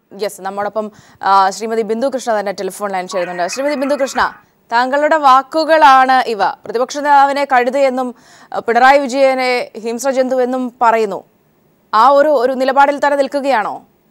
Yes നമ്മോടൊപ്പം ആ, ശ്രീമതി ബിന്ദു കൃഷ്ണ തന്നെ ടെലിഫോൺ ലൈൻ ചെയ്യുന്നുണ്ട് ശ്രീമതി ബിന്ദു കൃഷ്ണ താങ്കളുടെ വാക്കുകളാണ് ഇവ പ്രതിപക്ഷ നേതാവിനെ കഴുതയെന്നും ആ, പിണറായി വിജയനെ ഹിംസ്രജന്തു എന്നും പറയുന്നു ആ ഒരു ഒരു നിലപാടിൽ തന്നെ നിൽക്കുകയാണോ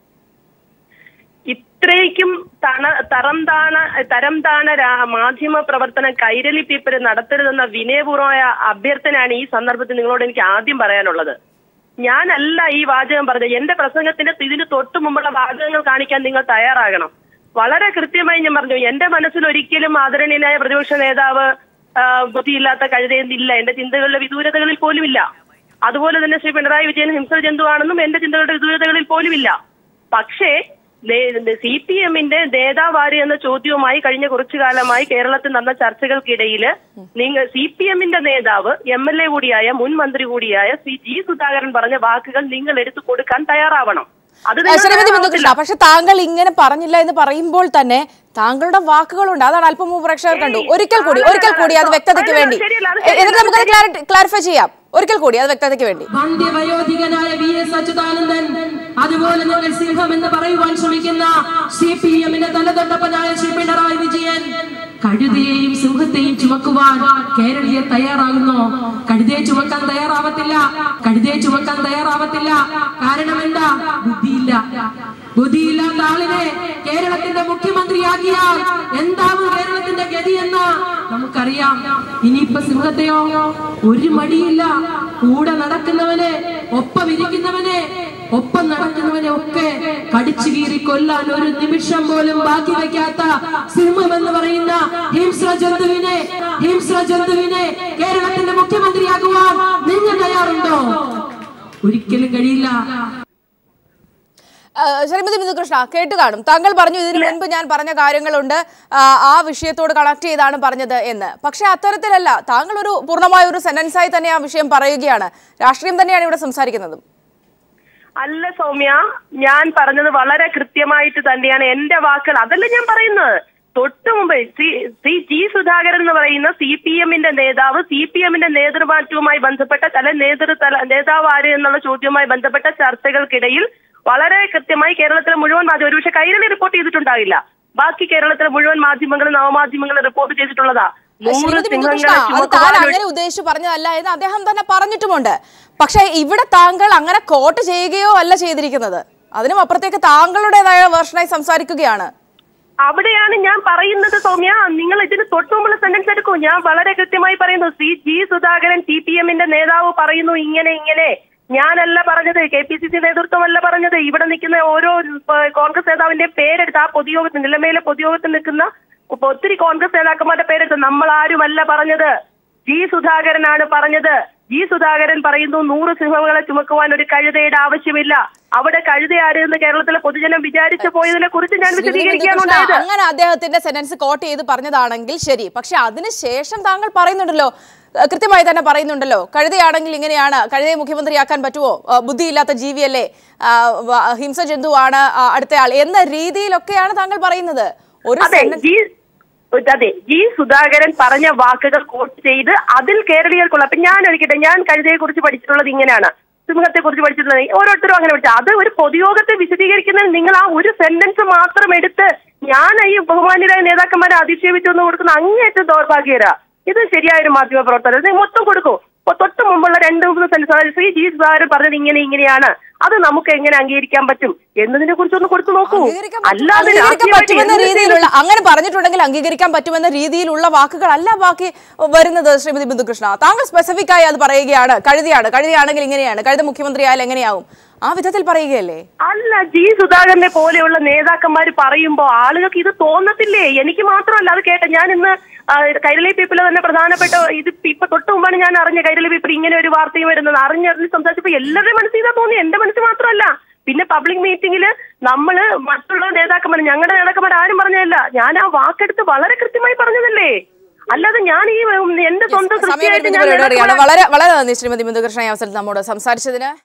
ഇത്രയ്ക്കും തണ തരം താണ തരം താണ രാ- മാധ്യമ പ്രവർത്തനം കൈരളി പീപ്പിൾ നടത്തരുതെന്ന വിനയപൂർവമായ അഭ്യർത്ഥനയാണ് ഈ സന്ദർഭത്തിൽ നിങ്ങളോട് എനിക്ക് ആദ്യം പറയാനുള്ളത് ഞാനല്ല ഈ വാചകം പറഞ്ഞത് എന്റെ പ്രസംഗത്തിന്റെ ഇതിന് തൊട്ടു മുമ്പുള്ള വാചകങ്ങൾ കാണിക്കാൻ നിങ്ങൾ തയ്യാറാകണം വളരെ കൃത്യമായി ഞാൻ പറഞ്ഞു എന്റെ മനസ്സിൽ ഒരിക്കലും ആദരണീയനായ പ്രതിപക്ഷ നേതാവ് ആ, ബുദ്ധിയില്ലാത്ത കഴുതയെന്നില്ല എന്റെ ചിന്തകളുടെ വിദൂരതകളിൽ പോലുമില്ല അതുപോലെ തന്നെ ശ്രീ പിണറായി വിജയൻ ഹിംസ ജന്തുവാണെന്നും എന്റെ ചിന്തകളുടെ വിദൂരതകളിൽ പോലുമില്ല പക്ഷേ സി പി എമ്മിന്റെ നേതാവാര് എന്ന ചോദ്യവുമായി കഴിഞ്ഞ കുറച്ചു കാലമായി കേരളത്തിൽ നടന്ന ചർച്ചകൾക്കിടയിൽ നിങ്ങൾ സി പി എമ്മിന്റെ നേതാവ് എം എൽ എ കൂടിയായ മുൻ മന്ത്രി കൂടിയായ സി ജി സുധാകരൻ പറഞ്ഞ വാക്കുകൾ നിങ്ങൾ എടുത്തു കൊടുക്കാൻ തയ്യാറാവണം അത് ആ, നിങ്ങൾ ശ്രീമതി ബിന്ദു തയ്യാറാവത്തില്ല. കൃഷ്ണ പക്ഷെ താങ്കൾ ഇങ്ങനെ പറഞ്ഞില്ല എന്ന് പറയുമ്പോൾ തന്നെ താങ്കളുടെ വാക്കുകളുണ്ട് അതാണ് അല്പം മുമ്പ് പ്രേക്ഷകർ കണ്ടു ഏയ്, ഒരിക്കൽ കൂടി അല്ല, ഒരിക്കൽ കൂടി അത് അല്ല, വ്യക്തതയ്ക്ക് അല്ല, വേണ്ടി ശരിയല്ല, അത് എ- എന്നിട്ട് നമുക്കത് ശരിയല്ല. ക്ലാരിഫൈ ചെയ്യാം ഒരിക്കൽ കൂടി അത് വ്യക്തതയ്ക്ക് വേണ്ടി വന്ധ്യവയോധികനായ വി എസ് അച്യുതാനന്ദൻ അതുപോലെ നിങ്ങൾ സിംഹം എന്ന് പറയുവാൻ ശ്രമിക്കുന്ന സി പി എമ്മിന്റെ തലതൊട്ടപ്പനായ ശ്രീ പിണറായി വിജയൻ കഴുതയെയും സിംഹത്തെയും ചുമക്കുവാൻ കേരളീയർ തയ്യാറാകുന്നു കഴുതയെ ചുമക്കാൻ തയ്യാറാവത്തില്ല കഴുതയെ ചുമക്കാൻ തയ്യാറാവത്തില്ല കാരണം എന്താ ബുദ്ധിയില്ല ബുദ്ധിയില്ലാത്ത ആളിനെ കേരളത്തിന്റെ മുഖ്യമന്ത്രിയാക്കിയാൽ എന്താവും കേരളത്തിന്റെ ഗതി എന്ന് നമുക്കറിയാം ഇനിയിപ്പോ സിംഹത്തെയോ ഒരു മടിയില്ല കൂടെ നടക്കുന്നവനെ ഒപ്പം ഇരിക്കുന്നവനെ ഒപ്പം നടക്കുന്നവനെ ഒക്കെ കടിച്ചു കീറി കൊല്ലാൻ ഒരു നിമിഷം പോലും ബാക്കി വയ്ക്കാത്ത സിംഹം എന്ന് പറയുന്ന ഹിംസ്ര ജന്തുവിനെ ഹിംസ്ര ജന്തുവിനെ കേരളത്തിന്റെ മുഖ്യമന്ത്രിയാകുവാൻ നിങ്ങൾ തയ്യാറുണ്ടോ ഒരിക്കലും കഴിയില്ല ആ, ശ്രീമതി ബിന്ദു കൃഷ്ണ കേട്ട് കാണും താങ്കൾ പറഞ്ഞു ഇതിനു മുൻപ് ഞാൻ പറഞ്ഞ കാര്യങ്ങളുണ്ട് ആ, ആ വിഷയത്തോട് കണക്ട് ചെയ്താണ് പറഞ്ഞത് എന്ന് പക്ഷെ അത്തരത്തിലല്ല താങ്കൾ ഒരു പൂർണ്ണമായ ഒരു സെന്റൻസായി തന്നെ ആ വിഷയം പറയുകയാണ് രാഷ്ട്രീയം തന്നെയാണ് ഇവിടെ സംസാരിക്കുന്നത് അല്ല സൗമ്യ ഞാൻ പറഞ്ഞത് വളരെ കൃത്യമായിട്ട് തന്നെയാണ് എന്റെ വാക്കുകൾ അതല്ല ഞാൻ പറയുന്നത് തൊട്ടു മുമ്പ് ശ്രീ ശ്രീ ജി സുധാകരൻ എന്ന് പറയുന്ന സി പി എമ്മിന്റെ നേതാവ് സി പി എമ്മിന്റെ നേതൃമാറ്റവുമായി ബന്ധപ്പെട്ട തല നേതൃതല നേതാവ് ആര് എന്നുള്ള ചോദ്യവുമായി ബന്ധപ്പെട്ട ചർച്ചകൾക്കിടയിൽ വളരെ കൃത്യമായി കേരളത്തിലെ മുഴുവൻ മാധ്യമം ഒരുപക്ഷെ കൈരളി റിപ്പോർട്ട് ചെയ്തിട്ടുണ്ടാവില്ല ബാക്കി കേരളത്തിലെ മുഴുവൻ മാധ്യമങ്ങളും നവമാധ്യമങ്ങളും റിപ്പോർട്ട് ചെയ്തിട്ടുള്ളതാ നൂറ് ശ്രീമതി ബിന്ദു കൃഷ്ണ സിംഹങ്ങളെ അത് താൻ ചുമക്കുവാൻ ഒരു- അങ്ങനെ ഉദ്ദേശിച്ച് പറഞ്ഞതല്ല എന്ന് അദ്ദേഹം തന്നെ പറഞ്ഞിട്ടുമുണ്ട് പക്ഷെ ഇവിടെ താങ്കൾ അങ്ങനെ കോട്ട് ചെയ്യുകയോ അല്ല ചെയ്തിരിക്കുന്നത് അതിനും അപ്പുറത്തേക്ക് താങ്കളുടേതായ വേർഷനായി സംസാരിക്കുകയാണ് അവിടെയാണ് ഞാൻ പറയുന്നത് സൗമ്യ നിങ്ങൾ ഇതിന് തൊട്ടുമുമ്പുള്ള സെന്റൻസ് എടുക്കൂ ഞാൻ വളരെ കൃത്യമായി പറയുന്നു C G Sudhakaran T P എമ്മിന്റെ നേതാവ് പറയുന്നു ഇങ്ങനെ ഇങ്ങനെ ഞാനല്ല പറഞ്ഞത് കെ പി സി സി നേതൃത്വമല്ല പറഞ്ഞത് ഇവിടെ നിൽക്കുന്ന ഓരോ ഏഹ്, കോൺഗ്രസ് നേതാവിന്റെ പേരെടുത്ത് ആ പൊതുയോഗത്തിൽ നിലമേലെ പൊതുയോഗത്തിൽ നിൽക്കുന്ന ഒത്തിരി കോൺഗ്രസ് നേതാക്കന്മാരുടെ പേരെടുത്ത് നമ്മൾ ആരുമല്ല പറഞ്ഞത് ജി സുധാകരനാണ് പറഞ്ഞത് ജി സുധാകരൻ പറയുന്നു നൂറ് സിംഹങ്ങളെ ചുമക്കുവാൻ ഒരു കഴുതയുടെ ആവശ്യമില്ല അവിടെ കഴുത ആര് എന്ന് കേരളത്തിലെ പൊതുജനം വിചാരിച്ചു പോയതിനെ കുറിച്ച് ഞാൻ ശ്രീമതി ബിന്ദു കൃഷ്ണ, വിശദീകരിക്കാനുണ്ടായത് അങ്ങനെ അദ്ദേഹത്തിന്റെ സെന്റൻസ് കോട്ട് ചെയ്ത് പറഞ്ഞതാണെങ്കിൽ ശരി പക്ഷെ അതിനുശേഷം താങ്കൾ പറയുന്നുണ്ടല്ലോ ഏഹ് കൃത്യമായി തന്നെ പറയുന്നുണ്ടല്ലോ കഴുതയാണെങ്കിൽ ഇങ്ങനെയാണ് കഴുതയെ മുഖ്യമന്ത്രിയാക്കാൻ പറ്റുമോ ഏഹ് ബുദ്ധിയില്ലാത്ത ജീവിയല്ലേ ആഹ് വ- ഹിംസ ജന്തുവാണ് ആഹ് അടുത്തയാൾ എന്ന രീതിയിലൊക്കെയാണ് താങ്കൾ പറയുന്നത് ഒരു അതെ sentence- ജി അതെ ജി സുധാകരൻ പറഞ്ഞ വാക്കുകൾ കോട്ട് ചെയ്ത് അതിൽ കേരളീയർക്കുള്ള അപ്പൊ ഞാൻ ഒരിക്കട്ടെ ഞാൻ കഴുതയെ കുറിച്ച് പഠിച്ചിട്ടുള്ളത് ഇങ്ങനെയാണ് സിംഹത്തെ കുറിച്ച് പഠിച്ചിട്ടുള്ളത് ഓരോരുത്തരും അങ്ങനെ പഠിച്ചു അത് ഒരു പൊതുയോഗത്തെ വിശദീകരിക്കുന്നതിന് നിങ്ങൾ ആ ഒരു സെന്റൻസ് മാത്രം എടുത്ത് ഞാൻ ഈ ബഹുമാന്യരായ നേതാക്കന്മാരെ അധിക്ഷേപിച്ചു എന്ന് കൊടുക്കുന്ന അങ്ങേയറ്റം ദൗർഭാഗ്യരാ ഇത് ശരിയായ ഒരു മാധ്യമ പ്രവർത്തനം ഇത് മൊത്തം കൊടുക്കൂ ഇപ്പൊ തൊട്ട് മുമ്പുള്ള രണ്ട് മൂന്ന് സെന്റൻസ് അതായത് ശ്രീ ജി സുധാകരൻ പറഞ്ഞത് ഇങ്ങനെ ഇങ്ങനെയാണ് അത് നമുക്ക് എങ്ങനെ അംഗീകരിക്കാൻ പറ്റും എന്നതിനെ കുറിച്ച് ഒന്ന് കൊടുത്തു നോക്കൂ അംഗീകരിക്കാൻ പറ്റും- അല്ലാതെ അംഗീകരിക്കാൻ രാഷ്ട്രീയമായിട്ട് പറ്റുമെന്ന എന്ത് രീതിയിലുള്ള അങ്ങനെ പറഞ്ഞിട്ടുണ്ടെങ്കിൽ അംഗീകരിക്കാൻ പറ്റുമെന്ന രീതിയിലുള്ള വാക്കുകളല്ല ബാക്കി വരുന്നത് ശ്രീമതി ബിന്ദുകൃഷ്ണ താങ്കൾ സ്പെസിഫിക് ആയി അത് പറയുകയാണ് കഴുതിയാണ് കഴുതിയാണെങ്കിൽ ഇങ്ങനെയാണ് കഴുത മുഖ്യമന്ത്രി ആയാൽ എങ്ങനെയാവും ആ വിധത്തിൽ പറയുകയല്ലേ അല്ല ജി സുധാകരനെ പോലെയുള്ള നേതാക്കന്മാർ പറയുമ്പോ ആളുകൾക്ക് ഇത് തോന്നത്തില്ലേ എനിക്ക് മാത്രമല്ല അത് കേട്ട ഞാൻ ഇന്ന് ആ, കൈരളി പീപ്പിൾ തന്നെ പ്രധാനപ്പെട്ട ഇത് ഇപ്പൊ തൊട്ട് മുമ്പാണ് ഞാൻ അറിഞ്ഞ കൈരളി പീപ്പിൾ ഇങ്ങനെ ഒരു വാർത്തയും വരുന്നത് അറിഞ്ഞറിഞ്ഞ് സംസാരിച്ചപ്പോ എല്ലാവരുടെയും മനസ്സിൽ ഇതാ തോന്നി എന്റെ മനസ്സിൽ മാത്രമല്ല പിന്നെ പബ്ലിക് മീറ്റിംഗിൽ നമ്മള് മറ്റുള്ള നേതാക്കന്മാർ ഞങ്ങളുടെ നേതാക്കന്മാർ ആരും പറഞ്ഞതല്ല ഞാൻ ആ വാക്കെടുത്ത് വളരെ കൃത്യമായി പറഞ്ഞതല്ലേ അല്ലാതെ ഞാൻ ഈ ഉം, എന്റെ സ്വന്തം സമയം കൃത്യമായിട്ട് ഞാൻ എടുക്കുന്നവരോട് അറിയാണ് നേതാക്കന്മാരെ- വളരെ വളരെ നന്ദി ശ്രീമതി ബിന്ദുകൃഷ്ണ ഈ അവസരത്തിൽ നമ്മോട് സംസാരിച്ചതിന്